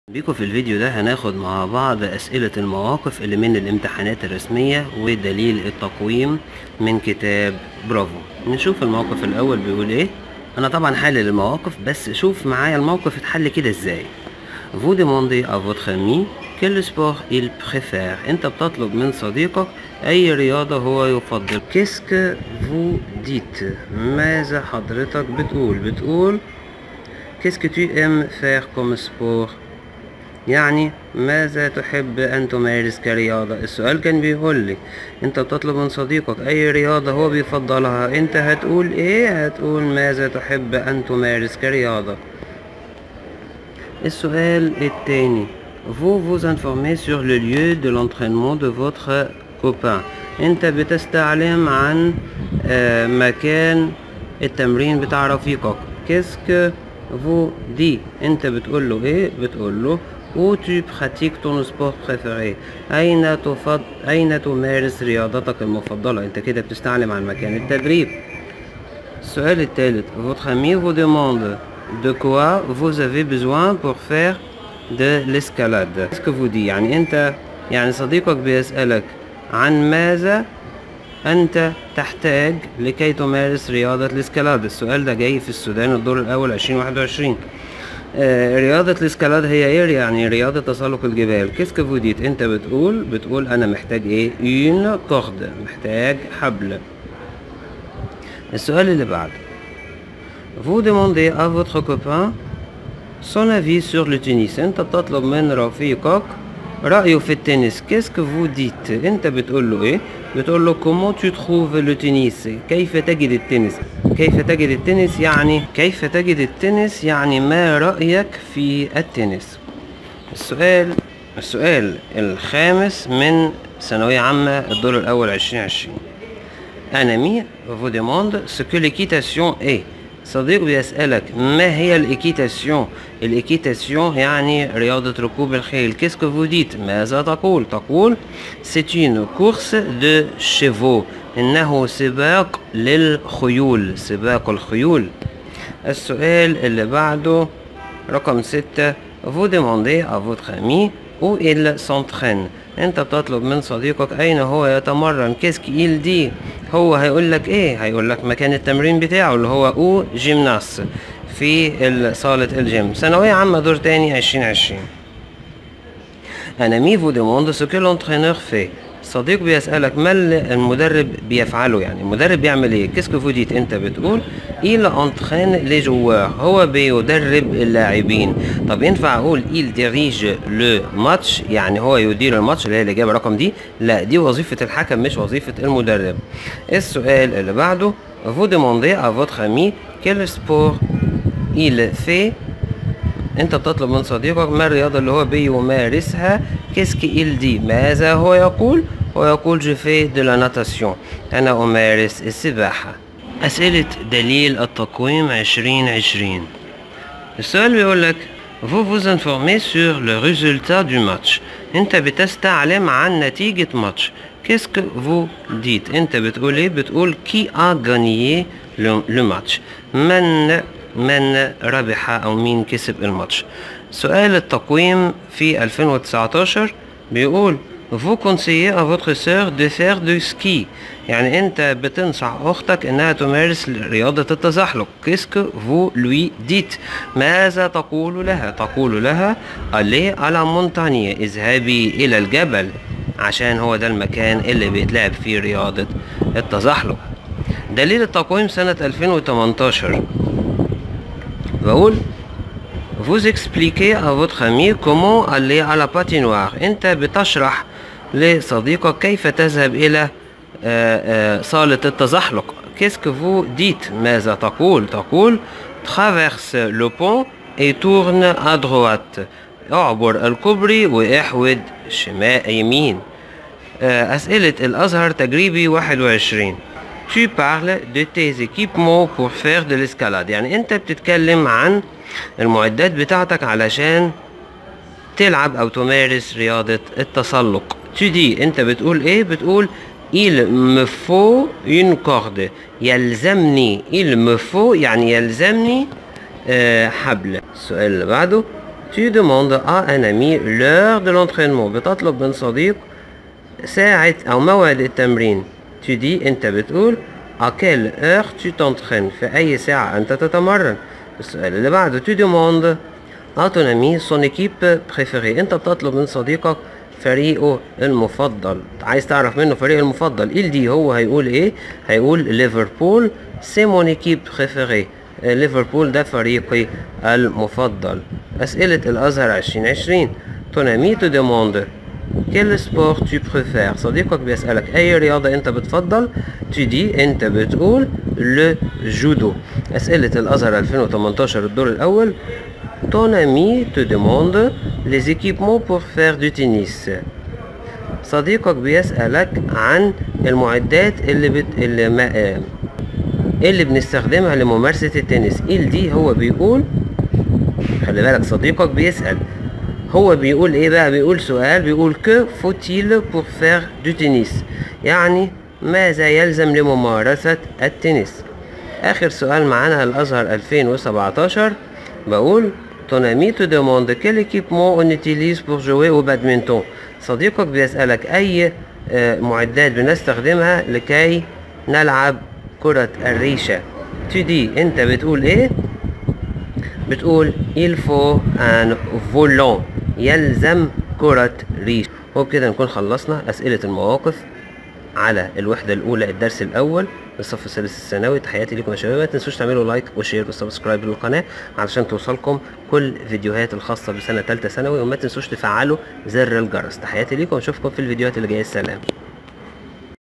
بيكم في الفيديو ده هناخد مع بعض أسئلة المواقف اللي من الامتحانات الرسمية ودليل التقويم من كتاب برافو نشوف الموقف الأول بيقول إيه أنا طبعا حلل المواقف بس شوف معايا الموقف اتحل كده إزاي Vous demandez à votre ami quel sport il préfère أنت بتطلب من صديقك أي رياضة هو يفضل Qu'est-ce que vous dites ماذا حضرتك بتقول بتقول Qu'est-ce que tu aimes faire comme sport يعني ماذا تحب أن تمارس كرياضة السؤال كان بيقول لي أنت بتطلب من صديقك أي رياضة هو بيفضلها أنت هتقول إيه هتقول ماذا تحب أن تمارس كرياضة السؤال التاني Vous vous informez sur le lieu de l'entraînement de votre copain أنت بتستعلم عن آه، مكان التمرين بتاع رفيقك Qu'est-ce que vous dit أنت بتقول له إيه بتقول له Où tu pratiques ton sport préféré أين تفض... أين تمارس رياضتك المفضلة أنت كده بتستعلم عن مكان التدريب السؤال الثالث Votre ami vous demande de quoi vous avez besoin pour faire de l'escalade Qu'est-ce que vous dit يعني أنت يعني صديقك بيسألك عن ماذا أنت تحتاج لكي تمارس رياضة الاسكالاد السؤال ده جاي في السودان الدور الأول 2021 آه، رياضة الاسكالاد هي ايه يعني رياضة تسلق الجبال كيسك فوديت انت بتقول بتقول انا محتاج ايه une corde محتاج حبل السؤال اللي بعده Vous demandez à votre copain son avis sur le tennis انت بتطلب من رفيقك رأيه في التنس qu'est-ce que vous dites انت بتقول له ايه بتقول له comment tu trouves le tennis كيف تجد التنس كيف تجد التنس يعني كيف تجد التنس يعني ما رأيك في التنس السؤال السؤال الخامس من ثانوية عامة الدور الأول 2020 Un ami vous demande ce que l'équitation est صديق بيسألك ما هي الإيكيتاسيون الإيكيتاسيون يعني رياضة ركوب الخيل كيسك فو ديت ماذا تقول تقول c'est une course de chevaux إنه سباق للخيول سباق الخيول السؤال اللي بعده رقم ستة vous demandez à votre ami où il s'entraîne انت بتطلب من صديقك اين هو يتمرن كيسك إيل دي هو هيقول لك ايه هيقول لك مكان التمرين بتاعه اللي هو او جيمناس في ال- صالة الجيم ثانوية عامة دور تاني 2020 Un ami vous demande ce que l'entraîneur fait صديق بيسألك ما اللي المدرب بيفعله يعني المدرب بيعمل ايه كيسك فوديت انت بتقول il entraîne les joueurs هو بيدرب اللاعبين طب ينفع اقول il dirige le match يعني هو يدير الماتش اللي هي الإجابة رقم دي لا دي وظيفة الحكم مش وظيفة المدرب السؤال اللي بعده vous demandez à votre ami quel sport il fait انت بتطلب من صديقك ما الرياضة اللي هو بيمارسها كيسكي إل دي ماذا هو يقول هو يقول جو في دو لا ناتاسيون انا امارس السباحة اسئلة دليل التقويم 2020 السؤال بيقول لك vous vous informez sur le résultat du match انت بتستعلم عن نتيجة ماتش qu'est-ce que vous dites انت بتقول ايه بتقول qui a gagné le, le match من من ربح او مين كسب الماتش سؤال التقويم في 2019 بيقول vous conseillez à votre sœur de faire du ski يعني انت بتنصح اختك انها تمارس رياضة التزحلق كيسك vous lui dites ماذا تقول لها تقول لها allez à la montagne اذهبي الى الجبل عشان هو ده المكان اللي بيتلعب فيه رياضة التزحلق دليل التقويم سنة 2018 بقول vous expliquez à votre ami comment aller à la patinoire انت بتشرح لصديقك كيف تذهب الى آه، آه، صالة التزحلق qu'est-ce que vous dites ماذا تقول تقول traverse le pont et tourne à droite اعبر الكوبري واحود شمال يمين آه، أسئلة الأزهر تجريبي 21 Tu parles de tes équipements pour faire de l'escalade يعني أنت بتتكلم عن المعدات بتاعتك علشان تلعب أو تمارس رياضة التسلق Tu dis أنت بتقول إيه بتقول Il me faut une corde يلزمني Il me faut يعني يلزمني آه، حبل السؤال اللي بعده tu demandes à un ami l'heure de l'entraînement بتطلب من صديق ساعة أو موعد التمرين tu dis أنت بتقول à quelle heure tu t'entraînes في أي ساعة أنت تتمرن السؤال اللي بعده tu demandes à ton ami son équipe préférée أنت بتطلب من صديقك فريقه المفضل عايز تعرف منه فريقه المفضل il dit هو هيقول ايه هيقول ليفربول سي مون équipe préférée ليفربول ده فريقي المفضل أسئلة الأزهر 2020 ton ami te demande quel sport tu préfères صديقك بيسألك أي رياضة أنت بتفضل tu dis أنت بتقول le judo أسئلة الأزهر 2018 الدور الأول ton ami te demande les équipements pour faire du tennis صديقك بيسألك عن المعدات اللي بت... اللي, ما... اللي بنستخدمها لممارسة التنس il dit هو بيقول خلي بالك صديقك بيسأل هو بيقول ايه بقى بيقول سؤال بيقول que faut-il pour faire du tennis يعني ماذا يلزم لممارسة التنس آخر سؤال معانا الأزهر 2017 بقول ton ami te demande quel équipement on utilise pour jouer au badminton صديقك بيسألك أي معدات بنستخدمها لكي نلعب كرة الريشة tu dis أنت بتقول إيه بتقول il faut un volant يلزم كرة ريش وبكده نكون خلصنا أسئلة المواقف على الوحدة الأولى الدرس الأول للصف الثالث الثانوي تحياتي لكم يا شباب ما تنسوش تعملوا لايك وشير وسبسكرايب للقناة علشان توصلكم كل فيديوهات الخاصة بسنة تالتة ثانوي وما تنسوش تفعلوا زر الجرس تحياتي لكم واشوفكم في الفيديوهات اللي جاية السلام